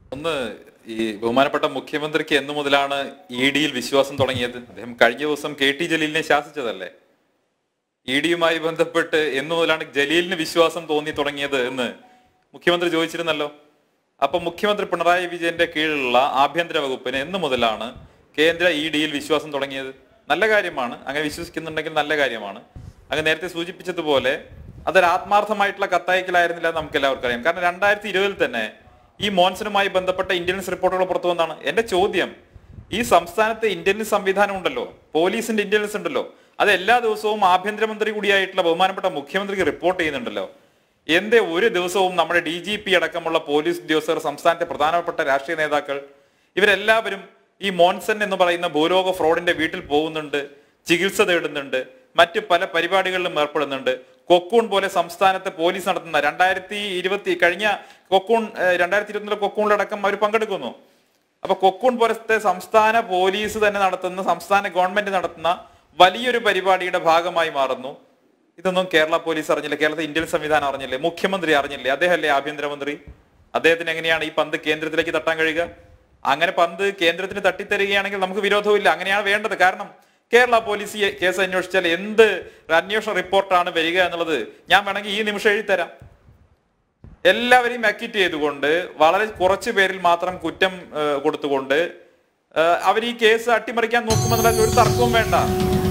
ഒന്ന് ഈ ബഹുമാനപ്പെട്ട മുഖ്യമന്ത്രിക്ക് എന്നു മുതലാണ് ഇ ഡിയിൽ വിശ്വാസം തുടങ്ങിയത് അദ്ദേഹം കഴിഞ്ഞ ദിവസം കെ ടി ജലീലിനെ ശാസിച്ചതല്ലേ ഇ ഡിയുമായി ബന്ധപ്പെട്ട് എന്നു മുതലാണ് ജലീലിന് വിശ്വാസം തോന്നി തുടങ്ങിയത് എന്ന് മുഖ്യമന്ത്രി ചോദിച്ചിരുന്നല്ലോ അപ്പൊ മുഖ്യമന്ത്രി പിണറായി വിജയന്റെ കീഴിലുള്ള ആഭ്യന്തര വകുപ്പിന് എന്നു മുതലാണ് കേന്ദ്ര ഇ ഡിയിൽ വിശ്വാസം തുടങ്ങിയത് നല്ല കാര്യമാണ് അങ്ങനെ വിശ്വസിക്കുന്നുണ്ടെങ്കിൽ നല്ല കാര്യമാണ് അങ്ങ് നേരത്തെ സൂചിപ്പിച്ചതുപോലെ അതൊരു ആത്മാർത്ഥമായിട്ടുള്ള കത്തയക്കലായിരുന്നില്ല എന്ന് നമുക്ക് എല്ലാവർക്കും അറിയാം കാരണം രണ്ടായിരത്തി ഇരുപതിൽ തന്നെ ഈ മോൻസനുമായി ബന്ധപ്പെട്ട ഇന്റലിജൻസ് റിപ്പോർട്ടുകൾ പുറത്തു വന്നാണ് എന്റെ ചോദ്യം ഈ സംസ്ഥാനത്തെ ഇന്റലിജൻസ് സംവിധാനം ഉണ്ടല്ലോ പോലീസിന്റെ ഇന്റലിജൻസ് ഉണ്ടല്ലോ അത് എല്ലാ ദിവസവും ആഭ്യന്തരമന്ത്രി കൂടിയായിട്ടുള്ള ബഹുമാനപ്പെട്ട മുഖ്യമന്ത്രിക്ക് റിപ്പോർട്ട് ചെയ്യുന്നുണ്ടല്ലോ എന്തേ ഒരു ദിവസവും നമ്മുടെ ഡി ജി പി അടക്കമുള്ള പോലീസ് ഉദ്യോഗസ്ഥർ സംസ്ഥാനത്തെ പ്രധാനപ്പെട്ട രാഷ്ട്രീയ നേതാക്കൾ ഇവരെല്ലാവരും ഈ മോൻസൺ എന്ന് പറയുന്ന ഭൂലോക ഫ്രോഡിന്റെ വീട്ടിൽ പോകുന്നുണ്ട് ചികിത്സ തേടുന്നുണ്ട് മറ്റ് പല പരിപാടികളിലും ഏർപ്പെടുന്നുണ്ട് കൊക്കൂൺ പോലെ സംസ്ഥാനത്തെ പോലീസ് നടത്തുന്ന രണ്ടായിരത്തി ഇരുപത്തി കഴിഞ്ഞ കൊക്കൂൺ ഏഹ്, രണ്ടായിരത്തി ഇരുപത്തിലെ കൊക്കൂണിലടക്കം അവർ പങ്കെടുക്കുന്നു അപ്പൊ കൊക്കൂൺ പോലത്തെ സംസ്ഥാന പോലീസ് തന്നെ നടത്തുന്ന സംസ്ഥാന ഗവൺമെന്റ് നടത്തുന്ന വലിയൊരു പരിപാടിയുടെ ഭാഗമായി മാറുന്നു ഇതൊന്നും കേരള പോലീസ് അറിഞ്ഞില്ല കേരളത്തിലെ ഇന്ത്യൻ സംവിധാനം അറിഞ്ഞില്ലേ മുഖ്യമന്ത്രി അറിഞ്ഞില്ലേ അദ്ദേഹമല്ലേ ആഭ്യന്തരമന്ത്രി അദ്ദേഹത്തിന് എങ്ങനെയാണ് ഈ പന്ത് കേന്ദ്രത്തിലേക്ക് തട്ടാൻ കഴിയുക അങ്ങനെ പന്ത് കേന്ദ്രത്തിന് തട്ടിത്തരികയാണെങ്കിൽ നമുക്ക് വിരോധമില്ല അങ്ങനെയാണ് വേണ്ടത് കാരണം കേരള പോലീസ് ഈ കേസ് അന്വേഷിച്ചാൽ എന്ത് അന്വേഷണ റിപ്പോർട്ടാണ് വരിക എന്നുള്ളത് ഞാൻ വേണമെങ്കിൽ ഈ നിമിഷം എഴുതിത്തരാം എല്ലാവരെയും അക്യൂറ്റ് ചെയ്തുകൊണ്ട് വളരെ കുറച്ചു പേരിൽ മാത്രം കുറ്റം ഏഹ്, കൊടുത്തുകൊണ്ട് അവർ ഈ കേസ് അട്ടിമറിക്കാൻ നോക്കുമെന്നുള്ള ഒരു തർക്കവും വേണ്ട